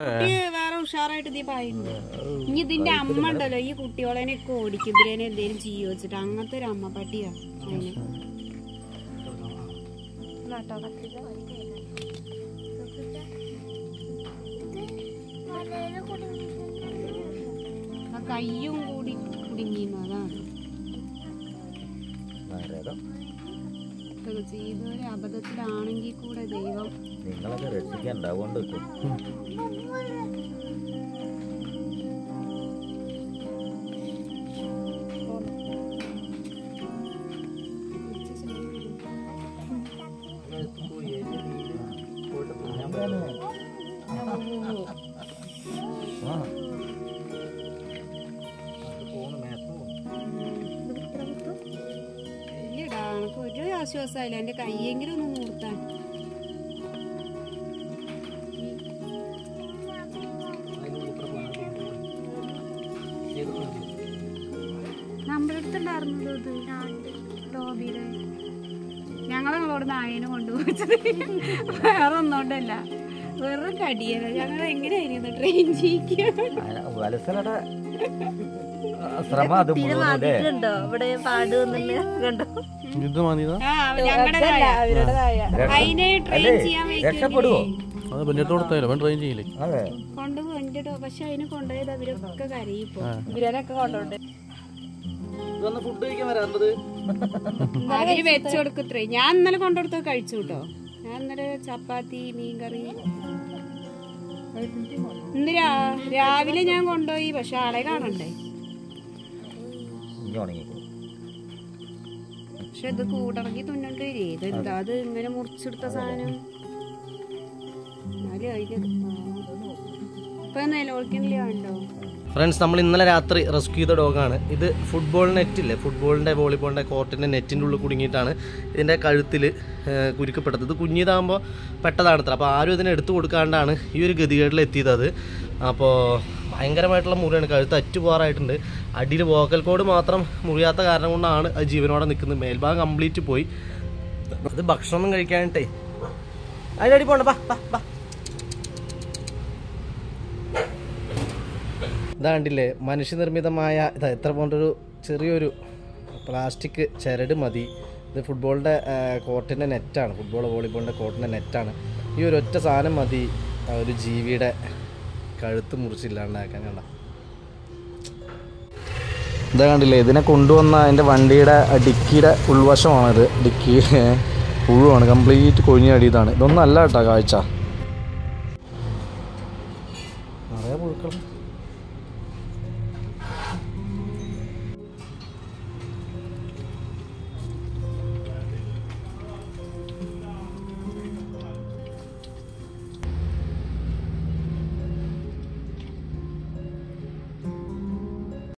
കുട്ടി വേറെ ഉഷാറായിട്ട് ഇതീ പറയുന്നു ഇനി ഇതിന്റെ അമ്മ ഉണ്ടല്ലോ ഈ കുട്ടികളെനൊക്കെ ഓടിക്കും ഇതിനെ എന്തേലും ചെയ്യോ വെച്ചിട്ട് അങ്ങനത്തെ ഒരു അമ്മ പട്ടിയാ അതിന് ആ കയ്യും കൂടി കുടുങ്ങിയിരുന്നു അതാണ് നരകം ഇതൊക്കെ ചെയ്തൊരു അബദ്ധത്തിലാണെങ്കിൽ കൂടെ ദൈവം നിങ്ങളൊക്കെ രക്ഷിക്കാൻ ഉണ്ടാവുകൊണ്ട് കിട്ടും ഇല്ലടാ എനിക്ക് ഒരു ആശ്വാസമായില്ല എന്റെ കൈയെങ്കിലും ഒന്ന് നിർത്താൻ നമ്മുടെ അടുത്തുണ്ടായിരുന്നത് ഇത് ലോബിയില് ഞങ്ങൾ നിങ്ങളോട് നായനെ കൊണ്ടുപോയിച്ചത് വേറെ ഒന്നുകൊണ്ടല്ല വെറും കടിയല്ല ഞങ്ങൾ എങ്ങനെയായിരുന്നു ട്രെയിൻ ചെയ്യിക്കുക വലസലയുടെ ശ്രമം അത് മുഴുവൻ അല്ലേ കണ്ടോ ഇവിടെ പാട് വന്നില്ല കണ്ടോ ഇത് മതിയതാ ആ ഞങ്ങളുടെ അവരുടേതായ അതിനെ ട്രെയിൻ അല്ലേ ചെയ്യാൻ രക്ഷപ്പെടുവോ അത് പെണ്ണിട്ട് കൊടുത്താലോ അവൻ ട്രെയിൻ ചെയ്യില്ലേ അതെ കൊണ്ടുപോയിട്ടോ പക്ഷെ അതിന് കൊണ്ടുപോയത് അവരൊക്കെ കരയിപ്പോ ഇവരൊക്കെ കൊണ്ടോണ്ട് ഫുഡ് കഴിക്കാൻ വരാറുള്ളത് അവര് വെച്ചു കൊടുക്കത്രേ ഞാൻ ഇന്നലെ കൊണ്ടുകൊടുത്ത് കഴിച്ചു കേട്ടോ ഞാൻ ഇന്നലെ ചപ്പാത്തി മീൻകറി ഇന്ന് രാ- രാവിലെ ഞാൻ കൊണ്ടുപോയി പക്ഷെ ആളെ കാണണ്ടേ ഇനി ഉണങ്ങിക്കോ പക്ഷെ ഇത് കൂടിറങ്ങി തുന്നണ്ട് വരേ ഇതെന്താ അത് ഇങ്ങനെ മുറിച്ചെടുത്ത സാധനം എന്നാലും അതിന് ഇപ്പൊ നിലവിളിക്കണില്ലേ ഉണ്ടോ ഫ്രണ്ട്സ് നമ്മൾ ഇന്നലെ രാത്രി റെസ്ക്യൂ ചെയ്ത ഡോഗാണ് ഇത് ഫുട്ബോൾ നെറ്റ് ഇല്ലേ ഫുട്ബോളിൻ്റെ വോളിബോളിൻ്റെ കോർട്ടിൻ്റെ നെറ്റിൻ്റെ ഉള്ളിൽ കുടുങ്ങിയിട്ടാണ് ഇതിൻ്റെ കഴുത്തിൽ കുരുക്കപ്പെട്ടത് ഇത് കുഞ്ഞിതാകുമ്പോൾ പെട്ടതാണത്ര അപ്പോൾ ആരും ഇതിനെ എടുത്തു കൊടുക്കാണ്ടാണ് ഈ ഒരു ഗതികേടിൽ എത്തിയത് അത് അപ്പോൾ ഭയങ്കരമായിട്ടുള്ള മുറിയാണ് കഴുത്ത് അറ്റു പോകാറായിട്ടുണ്ട് അടിയിൽ വോക്കൽ കോഡ് മാത്രം മുറിയാത്ത കാരണം കൊണ്ടാണ് അത് ജീവനോടെ നിൽക്കുന്നത് മേൽഭാഗം കംപ്ലീറ്റ് പോയി അത് ഭക്ഷണമൊന്നും കഴിക്കാനിട്ടേ അതിൻ്റെ അടി പോണ്ട ബാ ബാ ബാ ഇതാ കണ്ടില്ലേ മനുഷ്യനിർമ്മിതമായ ഇതാ എത്ര പോണ്ടൊരു ചെറിയൊരു പ്ലാസ്റ്റിക് ചരട് മതി ഇത് ഫുട്ബോളിൻ്റെ കോർട്ടിൻ്റെ നെറ്റാണ് ഫുട്ബോൾ വോളിബോളിൻ്റെ കോർട്ടിൻ്റെ നെറ്റാണ് ഈ ഒരു ഒറ്റ സാധനം മതി ആ ഒരു ജീവിയുടെ കഴുത്ത് മുറിച്ചില്ലാണ്ടാക്കാൻ കണ്ട ഇതാ കണ്ടില്ലേ ഇതിനെ കൊണ്ടുവന്ന എൻ്റെ വണ്ടിയുടെ ഡിക്കിയുടെ ഉൾവശമാണിത് ഡിക്കി പുഴുവാണ് കംപ്ലീറ്റ് കൊഴിഞ്ഞടിയതാണ് ഇതൊന്നും അല്ല കേട്ടോ കാഴ്ച നിറയെ പുഴുക്കളും